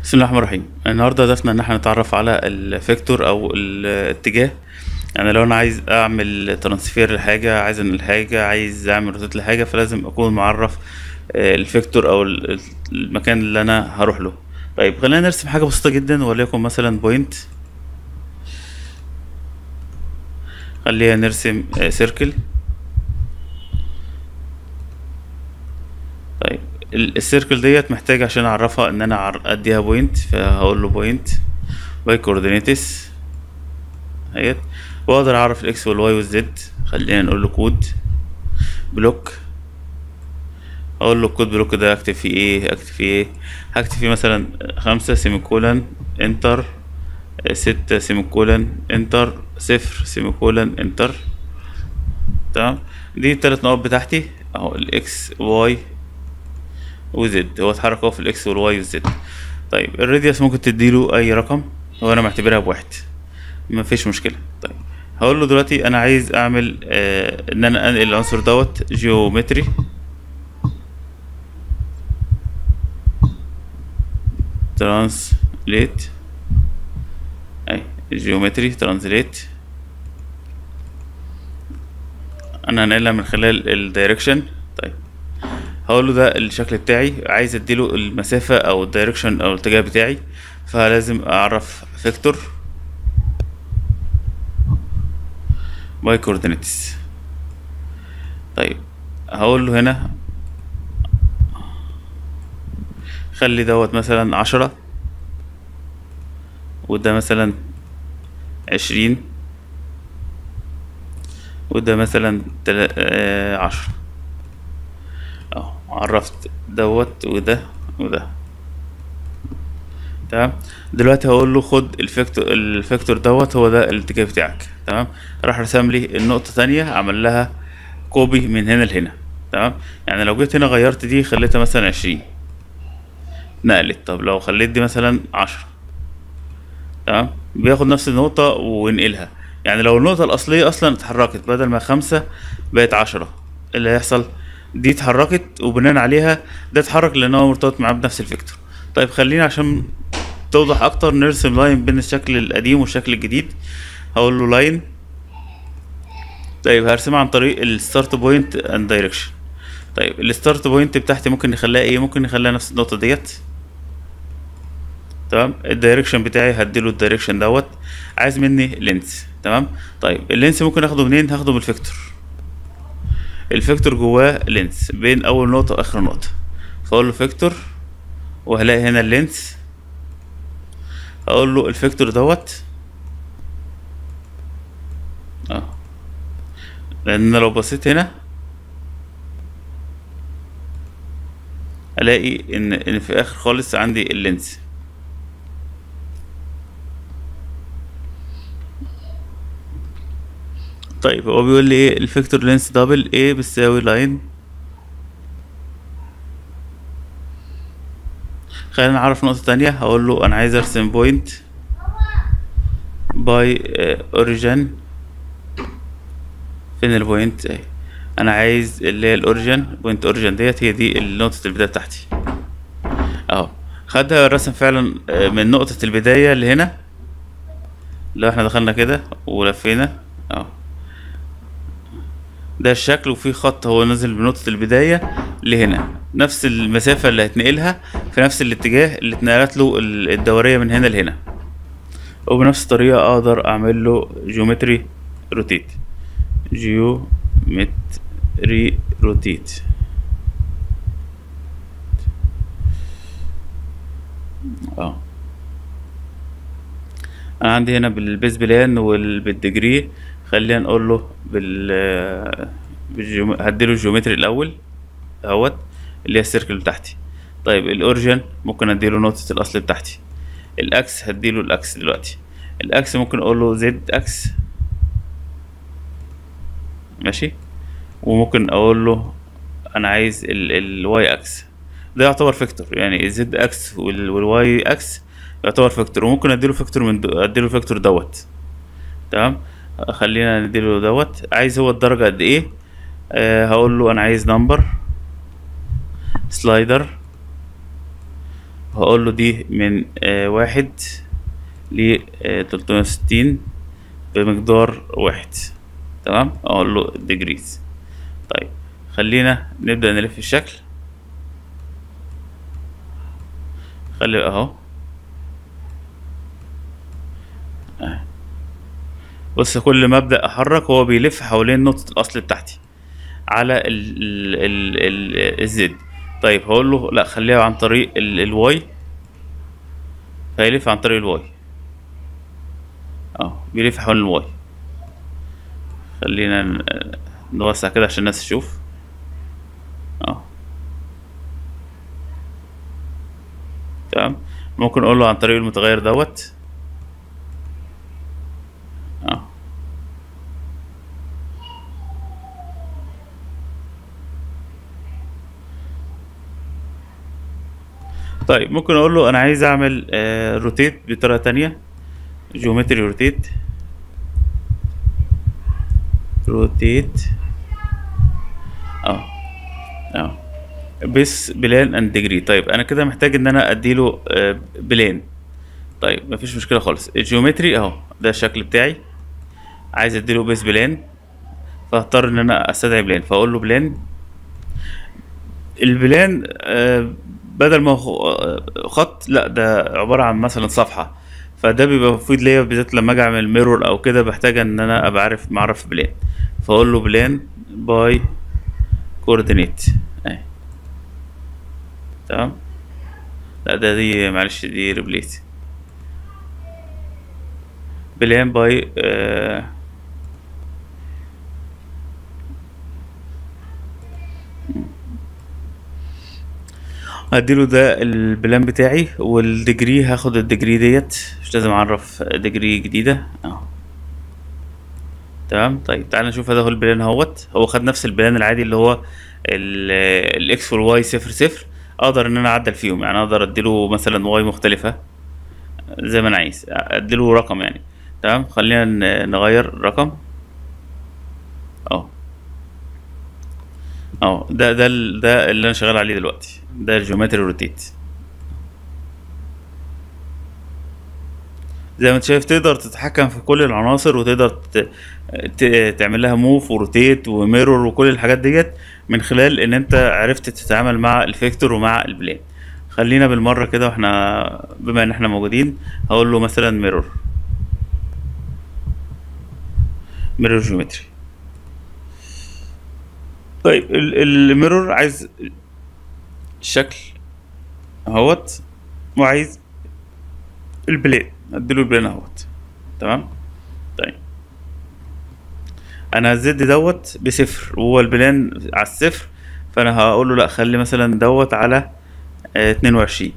بسم الله الرحمن الرحيم النهارده هدفنا ان احنا نتعرف على الفيكتور او الاتجاه يعني لو انا عايز اعمل ترانسفير لحاجه عايز انقل حاجه عايز اعمل روتيت لحاجه فلازم اكون معرف آه، الفيكتور او ال- المكان اللي انا هروح له طيب خلينا نرسم حاجه بسيطه جدا وليكن مثلا بوينت خلينا نرسم سيركل طيب ال- السيركل ديت محتاج عشان اعرفها ان انا أعر- اديها بوينت فهقول له بوينت باي كوردينيتس اهيت واقدر اعرف الاكس والواي والزد خلينا نقول له كود بلوك اقول له الكود بلوك ده اكتب فيه ايه اكتب فيه ايه هكتب فيه مثلا خمسة سيميكولن انتر ستة سيميكولن انتر صفر سيميكولن انتر تمام دي التلات نقط بتاعتي اهو الاكس واي وزد هو اتحرك اهو في الاكس والواي والزد طيب الراديوس ممكن تديله اي رقم هو انا معتبرها بواحد مفيش مشكله طيب هقول له دلوقتي انا عايز اعمل آه ان انا انقل العنصر دوت جيومتري ترانسليت اي جيومتري ترانسليت انا هنقلها من خلال الدايركشن طيب هقول له ده الشكل بتاعي عايز اديله المسافة او الدايركشن او الاتجاه بتاعي فلازم اعرف فيكتور باي كوردينيتس طيب هقول له هنا خلي دوت مثلا عشرة وده مثلا عشرين وده مثلا تلا... آه عشرة اهو عرفت دوت وده وده تمام دلوقتي هقول له خد الفيكتور الفيكتور دوت هو ده الاتجاه بتاعك تمام راح رسم لي النقطة تانية عمل لها كوبي من هنا لهنا تمام يعني لو جيت هنا غيرت دي خليتها مثلا عشرين نقلت طب لو خليت دي مثلا عشرة تمام بياخد نفس النقطة وينقلها يعني لو النقطة الأصلية أصلا اتحركت بدل ما خمسة بقت عشرة إيه اللي هيحصل دي اتحركت وبناء عليها ده اتحرك لأن هو مرتبط معاه بنفس الفيكتور طيب خلينا عشان توضح أكتر نرسم لاين بين الشكل القديم والشكل الجديد هقول له لاين طيب هرسمها عن طريق الستارت بوينت اند دايركشن طيب الستارت بوينت بتاعتي ممكن نخليها ايه ممكن نخليها نفس النقطة ديت تمام الدايركشن بتاعي هديله الدايركشن دوت عايز مني لينس تمام طيب اللينس ممكن اخده منين هاخده من الفيكتور الفيكتور جواه لينس بين اول نقطة واخر نقطة فاقول له فيكتور وهلاقي هنا اللينس اقول له الفيكتور دوت اه لان لو بصيت هنا الاقي ان ان في اخر خالص عندي اللينس طيب هو بيقول لي ايه الفيكتور لينس دبل ايه بتساوي لاين خلينا نعرف نقطة تانية هقول له انا عايز ارسم بوينت باي اوريجين فين البوينت اهي انا عايز اللي هي الاوريجين بوينت اوريجين ديت هي دي نقطة البداية بتاعتي اهو خدها الرسم فعلا آه، من نقطة البداية لهنا لو احنا دخلنا كده ولفينا اهو ده الشكل وفي خط هو نازل بنقطة البداية لهنا نفس المسافة اللي هتنقلها في نفس الاتجاه اللي اتنقلت له ال- الدورية من هنا لهنا وبنفس الطريقة اقدر اعمل له جيومتري روتيت جيومتري روتيت اه انا عندي هنا بالبيز بلان وبالديجري خلينا نقول له بال بالجيوم... هديله الجيومتري الاول اهوت اللي هي السيركل بتاعتي طيب الاوريجن ممكن اديله نقطة الاصل بتاعتي الاكس هديله الاكس دلوقتي الاكس ممكن اقول له زد اكس ماشي وممكن اقول له انا عايز الواي اكس ده يعتبر فيكتور يعني الزد اكس والواي اكس يعتبر فيكتور وممكن اديله فيكتور من دو... اديله فيكتور دوت تمام خلينا نديله دوت عايز هو الدرجة قد ايه آه هقول له انا عايز نمبر سلايدر هقول له دي من آه واحد ل تلتمية وستين بمقدار واحد تمام اقول له ديجريز طيب خلينا نبدأ نلف الشكل خلي اهو آه. بص كل ما ابدا احرك هو بيلف حوالين نقطه الاصل بتاعتي على ال ال ال ال الزد طيب هقول له لا خليها عن طريق ال الواي فيلف عن طريق الواي اه بيلف حوالين الواي خلينا ن- نوسع كده عشان الناس تشوف اه تمام ممكن اقول له عن طريق المتغير دوت اه طيب ممكن اقول له انا عايز اعمل آه روتيت بطريقه تانية جيومتري روتيت روتيت اه اه بس بلان اند ديجري طيب انا كده محتاج ان انا اديله آه بلان طيب مفيش مشكله خالص الجيومتري اهو ده الشكل بتاعي عايز اديله بيس بلان فهضطر ان انا استدعي بلان فاقول له بلان البلان آه، بدل ما هو آه، خط لا ده عباره عن مثلا صفحه فده بيبقى مفيد ليا بالذات لما اجي اعمل ميرور او كده بحتاج ان انا ابقى عارف معرف بلان فاقول له بلان باي كوردينيت اهي تمام لا ده دي معلش دي ريبليس بلان باي آه هديله ده البلان بتاعي والديجري هاخد الديجري ديت مش لازم اعرف ديجري جديدة اهو تمام طيب تعالى نشوف هذا هو البلان اهوت هو خد نفس البلان العادي اللي هو ال- الاكس والواي صفر صفر اقدر ان انا اعدل فيهم يعني اقدر اديله مثلا واي مختلفة زي ما انا عايز اديله رقم يعني تمام خلينا ن- نغير الرقم اهو اهو ده ده ال- ده اللي انا شغال عليه دلوقتي ده الجيومتري روتيت زي ما انت شايف تقدر تتحكم في كل العناصر وتقدر ت... ت... تعمل لها موف وروتيت وميرور وكل الحاجات ديت من خلال ان انت عرفت تتعامل مع الفيكتور ومع البلان خلينا بالمرة كده واحنا بما ان احنا موجودين هقول له مثلا ميرور ميرور جيومتري طيب ال- الميرور عايز الشكل اهوت وعايز البلان اديله البلان اهوت تمام طيب انا الزد دوت بصفر وهو البلان على الصفر فانا هقول له لا خلي مثلا دوت على اتنين وعشرين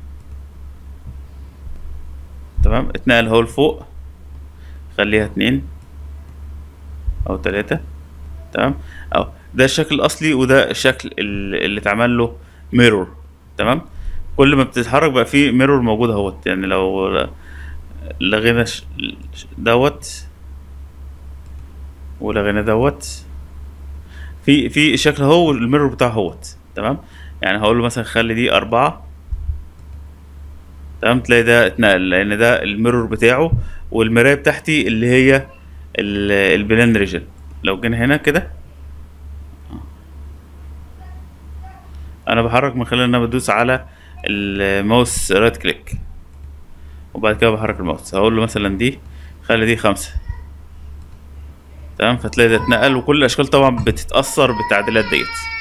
تمام اتنقل هو لفوق خليها اتنين او تلاتة تمام او ده الشكل الاصلي وده الشكل ال- اللي اتعمل له ميرور تمام كل ما بتتحرك بقى فيه ميرور موجود اهوت يعني لو لغينا ش- ش- دوت ولغينا دوت في في الشكل هو الميرور بتاعه هوت تمام يعني هقول له مثلا خلي دي أربعة تمام تلاقي ده اتنقل لأن ده الميرور بتاعه والمراية بتاعتي اللي هي ال- البلان ريجن لو جينا هنا كده انا بحرك من خلال ان انا بدوس على الماوس رايت كليك وبعد كده بحرك الماوس هقول له مثلا دي خلي دي خمسة تمام فتلاقي ده اتنقل وكل الاشكال طبعا بتتأثر بالتعديلات ديت